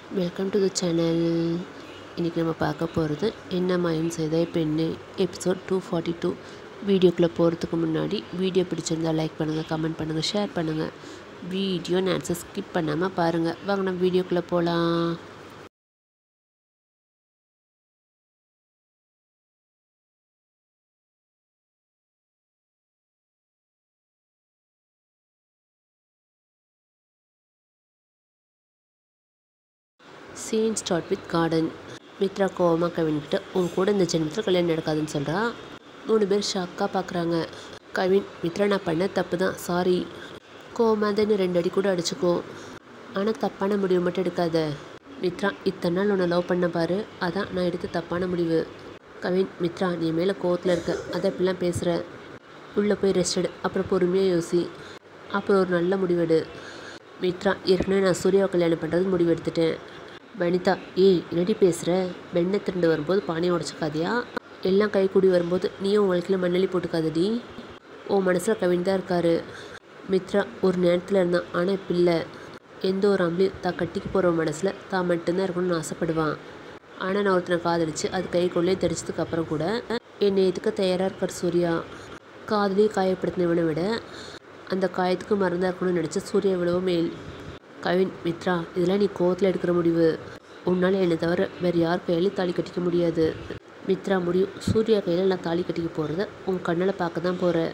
welcome to the channel இன்றைக்கி நம்ம பார்க்க போகிறது என்ன மாயம் செய்த பெண்ணு எபிசோட் டூ ஃபார்ட்டி டூ வீடியோக்குள்ளே போகிறதுக்கு முன்னாடி வீடியோ பிடிச்சிருந்தா லைக் பண்ணுங்கள் கமெண்ட் பண்ணுங்கள் ஷேர் பண்ணுங்கள் வீடியோ நேரத்தை ஸ்கிப் பண்ணாமல் பாருங்கள் வாங்க நம்ம வீடியோக்குள்ளே போகலாம் scene start with garden Mithra கோவமா கவின்கிட்ட உன் கூட இந்த ஜென்மத்தில் கல்யாணம் நடக்காதுன்னு சொல்கிறா மூணு பேர் ஷாக்காக பார்க்குறாங்க கவின் மித்ரா நான் பண்ண தப்பு தான் சாரி கோவமா தான் இன்னும் ரெண்டு அடி கூட அடிச்சுக்கோ ஆனால் தப்பான முடிவு மட்டும் எடுக்காத மித்ரா இத்தனை நாள் உன்னை லவ் பண்ண பாரு அதான் நான் எடுத்த தப்பான முடிவு கவின் மித்ரா நீ மேலே கோவத்தில் இருக்க அதை இப்படிலாம் பேசுகிற உள்ளே போய் ரெஸ்ட் எடு அப்புறம் பொறுமையாக யோசி அப்புறம் ஒரு நல்ல முடிவெடு மித்ரா ஏற்கனவே நான் சூர்யாவை கல்யாணம் பண்ணுறது முடிவு எடுத்துட்டேன் வனிதா ஏய் என்னடி பேசுகிற வெண்ணெய் திரண்டு வரும்போது பானையை உடச்சிக்காதியா எல்லாம் கை கூடி வரும்போது நீயும் உன் வாழ்க்கையில் மண்ணெளி போட்டுக்காதடி உன் மனசில் கவின் தான் இருக்காரு மித்ரா ஒரு நேரத்தில் இருந்தான் ஆனால் இப்போ இல்லை எந்த ஒரு ஆம்பளையும் தான் கட்டிக்கு போகிற மனசில் தான் மட்டும்தான் இருக்கணும்னு ஆசைப்படுவான் ஆனால் நான் ஒருத்தனை காதலிச்சு அது கைக்குள்ளே தெரிச்சதுக்கு அப்புறம் கூட என்னை எதுக்க தயாராக இருக்கார் சூர்யா காதலியை காயப்படுத்தினவனை விட அந்த காயத்துக்கு மருந்தாக இருக்கணும்னு நினச்ச சூர்யா எவ்வளவோ மேல் கவின் மித்ரா இதெல்லாம் நீ கோவத்தில் எடுக்கிற முடிவு உன்னால் என்னை தவிர வேறு யார் கையிலையும் தாலி கட்டிக்க முடியாது மித்ரா முடியும் சூர்யா கையில் நான் தாலி கட்டிக்க போகிறத உன் கண்ணில் பார்க்க தான் போகிறேன்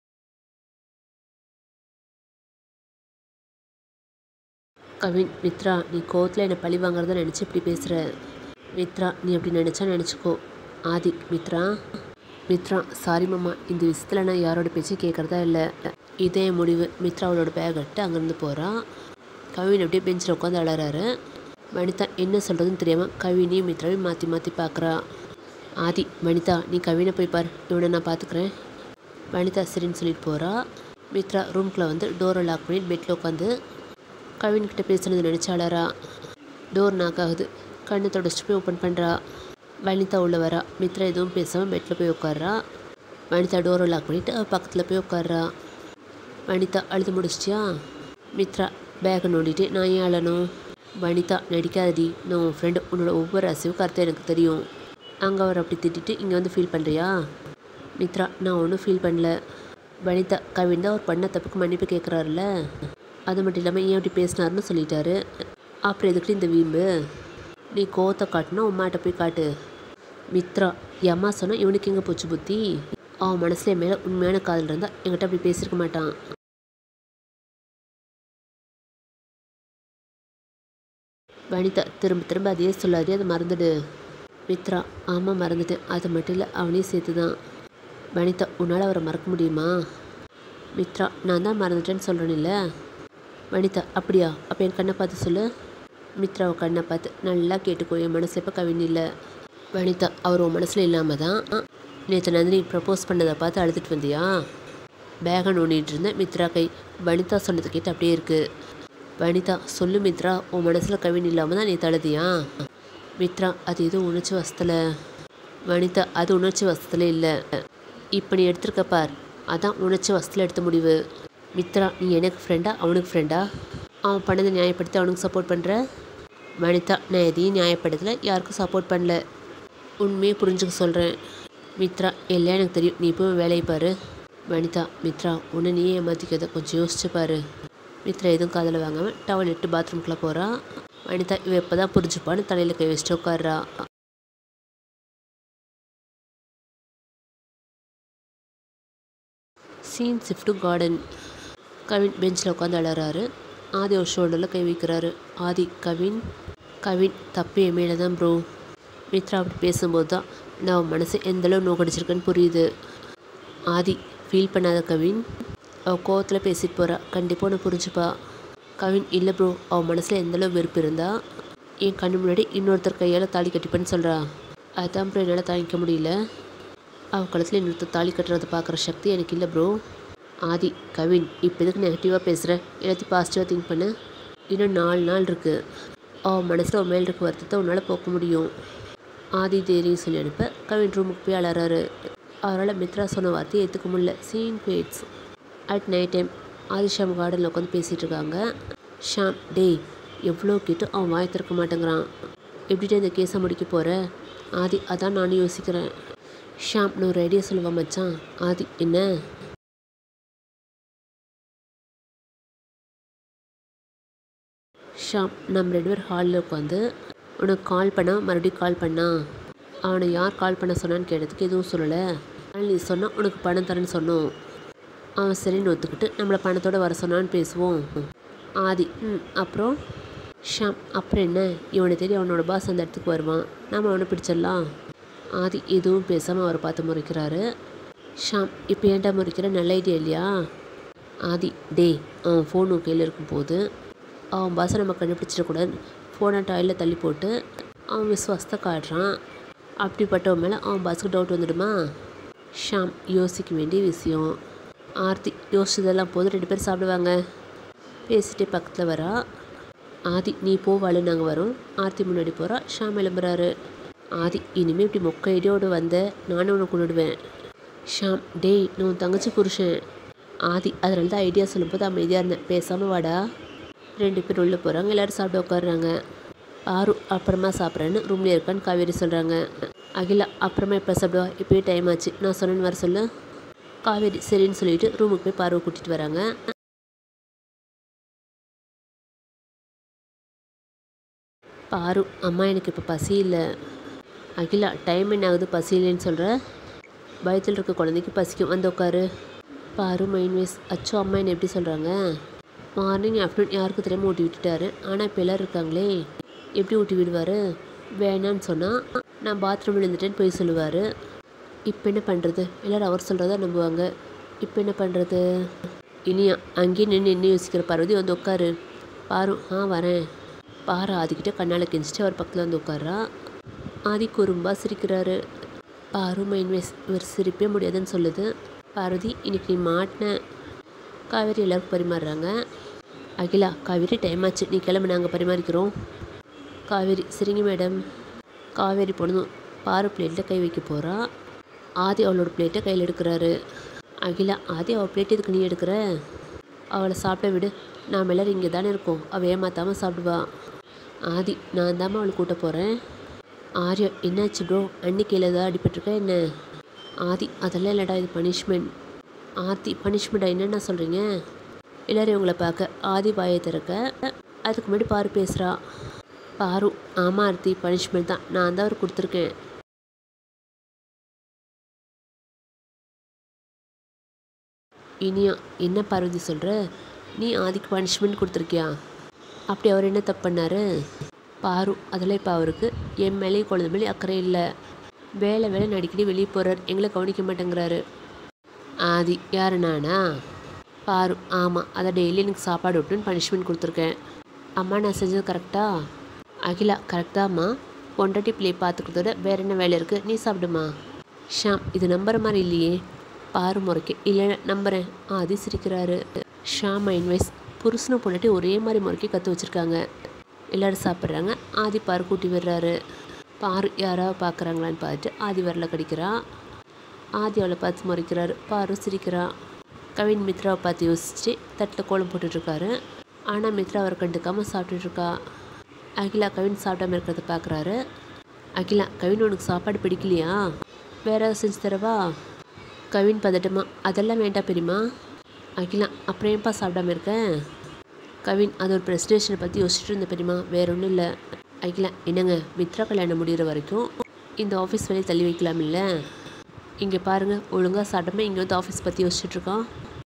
கவின் மித்ரா நீ கோவத்தில் என்னை பழி வாங்குறத நினச்சி இப்படி பேசுகிற மித்ரா நீ அப்படி நினச்சா நினச்சிக்கோ ஆதி மித்ரா மித்ரா சாரி மாமா இந்த விஷயத்தில் நான் யாரோட பேச்சும் கேட்குறதா இல்லை இதே முடிவு மித்ரா அவளோட பேக் எடுத்து அங்கேருந்து போகிறா கவின் அப்படியே பெஞ்சில் உட்காந்து அழறாரு வனிதா என்ன சொல்கிறதுன்னு தெரியாமல் கவினையும் மித்ராவையும் மாற்றி மாற்றி பார்க்குறா ஆதி வனிதா நீ கவினை போய் பார் இவனை நான் பார்த்துக்கிறேன் வனிதா சரின்னு சொல்லிட்டு போகிறா மித்ரா ரூம்குள்ளே வந்து டோரை லாக் பண்ணி பெட்டில் உட்காந்து கவின்கிட்ட பேசுனது நினச்சி அழறா டோர் நாக் ஆகுது கண்ணை தொடச்சிட்டு போய் ஓப்பன் பண்ணுறா வனிதா உள்ளே வரா மித்ரா எதுவும் பேசாமல் பெட்டில் போய் உட்கார்றா வனிதா டோரை லாக் பண்ணிவிட்டு அவள் பக்கத்தில் போய் உட்கார்றா வனிதா அழுது முடிச்சிட்டியா மித்ரா பேக்கை நோண்டிட்டு நான் ஏன் அழணும் வனிதா நடிக்காதடி நான் உன் ஃப்ரெண்டு உன்னோட ஒவ்வொரு அசைவும் கருத்தை எனக்கு தெரியும் அங்கே அவர் அப்படி திட்டிட்டு இங்கே வந்து ஃபீல் பண்ணுறியா மித்ரா நான் ஒன்றும் ஃபீல் பண்ணல வனிதா கவின் தான் அவர் பண்ண தப்புக்கு மன்னிப்பு கேட்குறாருல அது மட்டும் இல்லாமல் ஏன் அப்படி பேசினாருன்னு சொல்லிட்டாரு அப்புறம் எதுக்கு இந்த வீம்பு நீ கோவத்தை காட்டினா உமாட்ட போய் காட்டு மித்ரா என் அம்மா சொன்னால் இவனுக்கு எங்கே போச்சு புத்தி அவன் மனசுல என் மேலே உண்மையான காதல் இருந்தால் என்கிட்ட அப்படி பேசியிருக்க மாட்டான் வனிதா திரும்ப திரும்ப அதையே சொல்லாதே அதை மறந்துடு மித்ரா ஆமாம் மறந்துட்டேன் அது மட்டும் இல்லை அவனையும் சேர்த்து தான் வனிதா உன்னால் அவரை மறக்க முடியுமா மித்ரா நான் தான் மறந்துட்டேன்னு சொல்கிறேன்ல வனிதா அப்படியா அப்போ என் கண்ணை பார்த்து சொல்லு மித்ராவை கண்ணை பார்த்து நல்லா கேட்டுக்கோ என் மனசு இப்போ கவின் இல்லை வனிதா அவர் உன் மனசில் இல்லாமல் தான் நேற்று நந்தினி ப்ரப்போஸ் பண்ணதை பார்த்து அழுதுட்டு வந்தியா பேகை நோண்டிட்டு இருந்தேன் மித்ரா கை வனிதா சொன்னது கேட்டு அப்படியே இருக்குது வனிதா சொல்லு மித்ரா உன் மனசில் கவின் இல்லாமல் தான் நீ தழுதியா மித்ரா அது எதுவும் உணர்ச்சி வசத்தில் வனிதா அது உணர்ச்சி வசத்தில் இல்லை இப்போ நீ எடுத்திருக்க பார் அதான் உணர்ச்சி வசத்தில் எடுத்த முடிவு மித்ரா நீ எனக்கு ஃப்ரெண்டா அவனுக்கு ஃப்ரெண்டா அவன் பண்ணதை நியாயப்படுத்தி அவனுக்கு சப்போர்ட் பண்ணுற வனிதா நான் எதையும் நியாயப்படுத்தலை யாருக்கும் சப்போர்ட் பண்ணல உண்மையை புரிஞ்சுக்க சொல்கிறேன் மித்ரா எல்லாம் எனக்கு தெரியும் நீ போய் வேலையை பாரு வனிதா மித்ரா உன்னை நீயே ஏமாற்றிக்காத கொஞ்சம் யோசிச்சு பாரு மித்ரா எதுவும் காதில் வாங்காமல் டவல் எட்டு பாத்ரூம்குள்ளே போகிறா வனிதா இவ இப்போ தான் புரிஞ்சுப்பான்னு தலையில் கை வச்சுட்டு உட்காடுறா சீன் ஷிஃப்ட் கார்டன் கவின் பெஞ்சில் உட்காந்து அழறாரு ஆதி ஒரு ஷோல்டரில் கை வைக்கிறாரு ஆதி கவின் கவின் தப்பு என் மேலே தான் ப்ரோ மித்ரா அப்படி பேசும்போது தான் நான் அவன் மனசு எந்தளவு நோக்கடிச்சிருக்கேன்னு புரியுது ஆதி ஃபீல் பண்ணாத கவின் அவள் கோவத்தில் பேசிட்டு போகிறா கண்டிப்பாக ஒன்று புரிஞ்சுப்பா கவின் இல்லை ப்ரோ அவன் மனசில் எந்தளவு வெறுப்பு இருந்தா என் கண்ணு முன்னாடி இன்னொருத்தர் கையால் தாலி கட்டிப்பேன்னு சொல்கிறா அதுதான் ப்ரோ என்னால் தாங்கிக்க முடியல அவள் கழுத்தில் இன்னொருத்தர் தாலி கட்டுறதை பார்க்குற சக்தி எனக்கு இல்லை ப்ரோ ஆதி கவின் இப்போ எதுக்கு நெகட்டிவாக பேசுகிற எல்லாத்தையும் பாசிட்டிவாக திங்க் பண்ண இன்னும் நாலு நாள் இருக்குது அவன் மனசில் அவன் மேல் இருக்க வருத்தத்தை உன்னால் போக்க முடியும் ஆதி தேரின்னு சொல்லி அனுப்ப கவின் ரூமுக்கு போய் அலறாரு அவரால் மித்ரா சொன்ன வார்த்தையை ஏற்றுக்க முடியல scene fades at night time ஆதிஷாம் கார்டனில் உட்காந்து பேசிகிட்டு இருக்காங்க ஷாம் டேய் எவ்வளோ கேட்டும் அவன் வாய் திறக்க மாட்டேங்கிறான் எப்படிட்டு இந்த கேஸை முடிக்க போகிற ஆதி அதான் நானும் யோசிக்கிறேன் ஷாம் நான் ஒரு ஐடியா சொல்லுவா மச்சான் ஆதி என்ன ஷாம் நம்ம ரெண்டு பேர் ஹாலில் உட்காந்து உனக்கு கால் பண்ணா மறுபடியும் கால் பண்ணா அவனை யார் கால் பண்ண சொன்னான்னு கேட்டதுக்கு எதுவும் சொல்லலை ஆனால் நீ சொன்னால் உனக்கு பணம் தரேன்னு சொன்னோம் அவன் சரின்னு ஒத்துக்கிட்டு நம்மளை பணத்தோட வர சொன்னான்னு பேசுவோம் ஆதி ம் அப்புறம் ஷாம் அப்புறம் என்ன இவனை தேடி அவனோட பாஸ் அந்த இடத்துக்கு வருவான் நாம் அவனை பிடிச்சிடலாம் ஆதி எதுவும் பேசாமல் அவரை பார்த்து முறைக்கிறாரு ஷாம் இப்போ ஏன்டா முறைக்கிற நல்ல ஐடியா இல்லையா ஆதி டேய் அவன் ஃபோன் உன் கையில் இருக்கும்போது அவன் பாஸை நம்ம கண்டுபிடிச்சிடக்கூடாது ஃபோனை டாயில் தள்ளி போட்டு அவன் விசுவாசத்தை காட்டுறான் அப்படிப்பட்டவன் மேலே அவன் பாஸுக்கு டவுட் வந்துடுமா ஷாம் யோசிக்க வேண்டிய விஷயம் ஆர்த்தி யோசிச்சதெல்லாம் போது ரெண்டு பேரும் சாப்பிடுவாங்க பேசிட்டே பக்கத்தில் வரா ஆதி நீ போவாளு நாங்கள் வரோம் ஆர்த்தி முன்னாடி போகிறா ஷாம் எழும்புறாரு ஆதி இனிமேல் இப்படி மொக்க ஐடியோடு வந்த நானும் உன்னை கொண்டுடுவேன் ஷாம் டேய் நான் உன் தங்கச்சி புருஷன் ஆதி அதனால தான் ஐடியா சொல்லும்போது அமைதியாக இருந்தேன் பேசாமல் வாடா ரெண்டு பேர் உள்ளே போகிறாங்க எல்லோரும் சாப்பிட உட்காடுறாங்க ஆறு அப்புறமா சாப்பிட்றேன்னு ரூம்லேயே இருக்கான்னு காவேரி சொல்கிறாங்க அகிலா அப்புறமா எப்போ சாப்பிடுவா இப்போயே டைம் ஆச்சு நான் சொன்னேன்னு வர சொல்லு காவேரி சரின்னு சொல்லிட்டு ரூமுக்கு போய் பார்வை கூட்டிகிட்டு வராங்க பாரு அம்மா எனக்கு இப்போ பசி இல்லை அகிலா டைம் என்ன ஆகுது பசி இல்லைன்னு சொல்கிற பயத்தில் இருக்க குழந்தைக்கு பசிக்கும் வந்து உட்காரு பாரு மைண்ட் வேஸ் அச்சோ அம்மா என்ன எப்படி சொல்கிறாங்க மார்னிங் ஆஃப்டர்நூன் யாருக்கு தெரியாமல் ஊட்டி விட்டுட்டாரு ஆனால் இப்போ எல்லோரும் இருக்காங்களே எப்படி ஊட்டி விடுவார் வேணான்னு சொன்னால் நான் பாத்ரூம் விழுந்துட்டேன்னு போய் சொல்லுவார் இப்போ என்ன பண்ணுறது எல்லோரும் அவர் சொல்கிறதா நம்புவாங்க இப்போ என்ன பண்ணுறது இனியா அங்கேயே நின்று என்ன யோசிக்கிற பார்வதி வந்து உட்காரு பாரு ஆ வரேன் பாரு ஆதிக்கிட்ட கண்ணால் கெஞ்சிட்டு அவர் பக்கத்தில் வந்து உட்கார்றா ஆதி குறும்பா சிரிக்கிறாரு பாரு மைன்வேஸ் இவர் சிரிப்பே முடியாதுன்னு சொல்லுது பார்வதி இன்னைக்கு நீ மாட்டின காவேரி எல்லாருக்கும் பரிமாறுறாங்க அகிலா காவேரி டைம் ஆச்சு நீ கிளம்பு நாங்கள் பரிமாறிக்கிறோம் காவேரி சரிங்க மேடம் காவேரி பொண்ணும் பாரு பிளேட்டில் கை வைக்க போகிறா ஆதி அவளோட பிளேட்டை கையில் எடுக்கிறாரு அகிலா ஆதி அவள் பிளேட் எதுக்கு நீ எடுக்கிற அவளை சாப்பிட விடு நாம் எல்லோரும் இங்கே தானே இருக்கோம் அவள் ஏமாத்தாமல் சாப்பிடுவா ஆதி நான் தாம்மா அவளை கூட்ட போகிறேன் ஆர்யா என்னாச்சு ப்ரோ அன்னைக்கு ஏதாவது அடிபட்டிருக்கா என்ன ஆதி அதெல்லாம் இல்லைடா இது பனிஷ்மெண்ட் ஆர்த்தி பனிஷ்மெண்ட்டா என்னென்ன சொல்கிறீங்க எல்லோரும் இவங்களை பார்க்க ஆதி வாயை திறக்க அதுக்கு முன்னாடி பாரு பேசுகிறா பாரு ஆமாம் ஆர்த்தி பனிஷ்மெண்ட் தான் நான் தான் அவர் கொடுத்துருக்கேன் இனியா என்ன பார்வதி சொல்கிற நீ ஆதிக்கு பனிஷ்மெண்ட் கொடுத்துருக்கியா அப்படி அவர் என்ன தப்பு பண்ணாரு பாரு அதெல்லாம் இப்போ அவருக்கு என் மேலேயும் குழந்தை மேலே அக்கறை இல்லை வேலை வேலை அடிக்கடி வெளியே போகிறார் எங்களை கவனிக்க மாட்டேங்கிறாரு ஆதி யார் நானா பாரு ஆமாம் அதை டெய்லி எனக்கு சாப்பாடு விட்டுன்னு பனிஷ்மெண்ட் கொடுத்துருக்கேன் அம்மா நான் செஞ்சது கரெக்டா அகிலா கரெக்டாம்மா பொண்டாட்டி பிள்ளை பார்த்துக்கிறதோட வேற என்ன வேலை இருக்குது நீ சாப்பிடுமா ஷாம் இது நம்புற மாதிரி இல்லையே பாரு முறைக்க இல்லை நம்புகிறேன் ஆதி சிரிக்கிறாரு ஷாம் மைன்வைஸ் புருஷனும் பொண்டாட்டி ஒரே மாதிரி முறைக்கு கற்று வச்சுருக்காங்க எல்லோரும் சாப்பிட்றாங்க ஆதி பாரு கூட்டி விடுறாரு பாரு யாராவது பார்க்குறாங்களான்னு பார்த்துட்டு ஆதி வரல கடிக்கிறா ஆதி அவளை பார்த்து முறைக்கிறாரு பாரு சிரிக்கிறா கவின் மித்ராவை பார்த்து யோசிச்சு தட்டில் கோலம் போட்டுட்ருக்காரு ஆனால் மித்ரா அவரை கண்டுக்காமல் சாப்பிட்டுட்ருக்கா அகிலா கவின் சாப்பிடாம இருக்கிறத பார்க்குறாரு அகிலா கவின் உனக்கு சாப்பாடு பிடிக்கலையா வேற ஏதாவது செஞ்சு தரவா கவின் பதட்டமா அதெல்லாம் வேண்டாம் பெரியமா அகிலா அப்புறம் ஏன்ப்பா சாப்பிடாம இருக்கேன் கவின் அது ஒரு ப்ரெஸ்டேஷனை பற்றி யோசிச்சுட்டு இருந்த பெரியமா வேற ஒன்றும் இல்லை அகிலா என்னங்க மித்ரா கல்யாணம் முடிகிற வரைக்கும் இந்த ஆஃபீஸ் வேலையை தள்ளி வைக்கலாம் இல்லை இங்கே பாருங்கள் ஒழுங்காக சாப்பிடாம இங்கே வந்து ஆஃபீஸ் பற்றி யோசிச்சுட்ருக்கோம்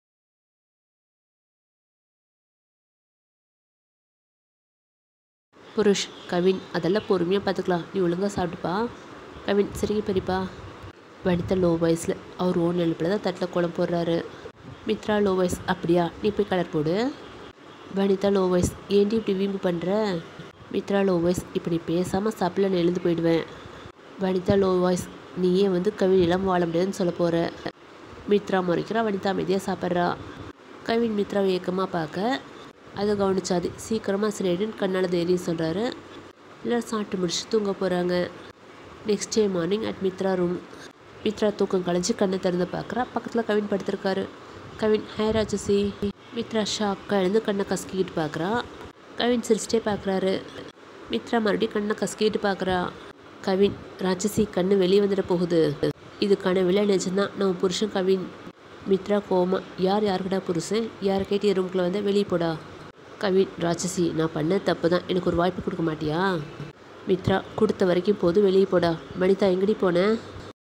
புருஷ் கவின் அதெல்லாம் பொறுமையாக பார்த்துக்கலாம் நீ ஒழுங்காக சாப்பிட்டுப்பா கவின் சரிங்க பெரியப்பா வனிதா லோ வாய்ஸில் அவர் ஓன் நினைப்பில் தான் தட்டில் குழம்பு போடுறாரு மித்ரா லோ வாய்ஸ் அப்படியா நீ போய் கலர் போடு வனிதா லோ வாய்ஸ் ஏண்டி இப்படி வீம்பு பண்ணுற மித்ரா லோ வாய்ஸ் இப்போ நீ பேசாமல் சாப்பிடல நான் எழுந்து போயிடுவேன் வனிதா லோ வாய்ஸ் நீயே வந்து கவின் இல்லாம வாழ முடியாதுன்னு சொல்ல போகிற மித்ரா முறைக்கிறா வனிதா அமைதியாக சாப்பிட்றா கவின் மித்ராவை ஏக்கமாக பார்க்க அதை கவனிச்சாது சீக்கிரமாக சரியாயிடுன்னு கண்ணால் தைரியம் சொல்கிறாரு எல்லோரும் சாப்பிட்டு முடிச்சு தூங்க போகிறாங்க next day morning at Mithra room Mithra தூக்கம் கலைஞ்சு கண்ணை திறந்து பார்க்குறா பக்கத்தில் கவின் படுத்திருக்காரு கவின் ஹே ராஜசி மித்ரா ஷாக்காக எழுந்து கண்ணை கசக்கிக்கிட்டு பார்க்குறா கவின் சிரிச்சிட்டே பார்க்குறாரு மித்ரா மறுபடியும் கண்ணை கசக்கிட்டு பார்க்குறா கவின் ராட்சசி கண்ணு வெளியே வந்துட போகுது இது கனவுல நிஜம்தான் நம்ம புருஷன் கவின் மித்ரா கோமா யார் யாருக்கடா புருஷன் யாரை கேட்டு ரூம்குள்ளே வந்தால் வெளியே போடா கவின் ராட்சசி நான் பண்ண தப்பு தான் எனக்கு ஒரு வாய்ப்பு கொடுக்க மாட்டியா மித்ரா கொடுத்த வரைக்கும் போது வெளியே போடா வனிதா எங்கடி போனேன்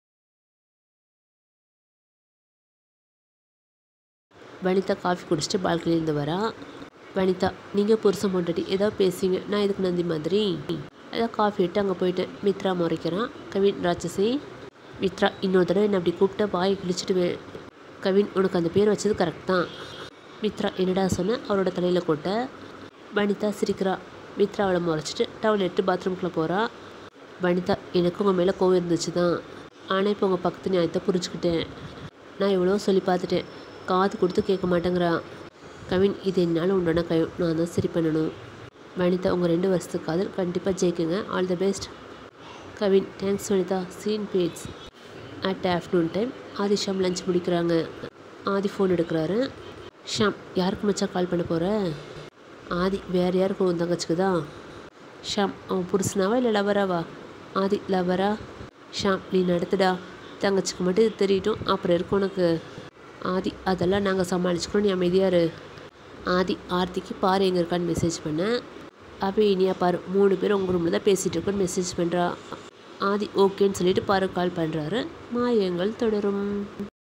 வனிதா காஃபி குடிச்சிட்டு பால்கனிலேருந்து வரா வனிதா நீங்கள் புருஷன் பொண்டாட்டி ஏதோ பேசுவீங்க நான் இதுக்கு நந்தி மாதிரி ஏதோ காஃபி இட்டு அங்கே போயிட்டேன் மித்ரா முறைக்கிறான் கவின் ராட்சசி மித்ரா இன்னொரு தடவை என்னை அப்படி கூப்பிட்டா வாயை கிழிச்சிடுவேன் கவின் உனக்கு அந்த பேர் வச்சது கரெக்ட் தான் மித்ரா என்னடா சொன்ன அவரோட தலையில் கொட்ட வனிதா சிரிக்கிறா மித்ரா அவளை முறைச்சிட்டு டவல் எடுத்து பாத்ரூம்குள்ளே போகிறா வனிதா எனக்கு உங்கள் மேலே கோவம் இருந்துச்சு தான் ஆனால் இப்போ உங்கள் பக்கத்து நியாயத்தை புரிஞ்சுக்கிட்டேன் நான் எவ்வளோ சொல்லி பார்த்துட்டேன் காது கொடுத்து கேட்க மாட்டேங்கிறா கவின் இது என்னால் உண்டான கயம் நான் தான் சரி பண்ணணும் வனிதா உங்கள் ரெண்டு வருஷத்துக்கு காதல் கண்டிப்பாக ஜெயிக்குங்க all the best Kavin thanks Vanitha scene fades at afternoon time Aadhi Sham lunch முடிக்கிறாங்க ஆதி ஃபோன் எடுக்கிறாரு ஷாம் யாருக்கு மச்சான் கால் பண்ண போகிற ஆதி வேறு யாருக்கு உன் தங்கச்சிக்கு தான் ஷாம் அவன் புருஷனாவா இல்லை லவராவா ஆதி லவரா ஷாம் நீ நடத்துடா தங்கச்சிக்கு மட்டும் இது தெரியட்டும் அப்புறம் இருக்கும் உனக்கு ஆதி அதெல்லாம் நாங்கள் சமாளிச்சுக்கணும் நீ அமைதியாக இரு ஆதி ஆர்த்திக்கு பாரு எங்கே இருக்கான்னு மெசேஜ் பண்ணேன் அப்போ இனியா பாரு மூணு பேர் உங்கள் ரூமில் தான் பேசிகிட்டு இருக்கோன்னு மெசேஜ் பண்ணுறா ஆதி ஓகேன்னு சொல்லிட்டு பாரு கால் பண்ணுறாரு மாயங்கள் தொடரும்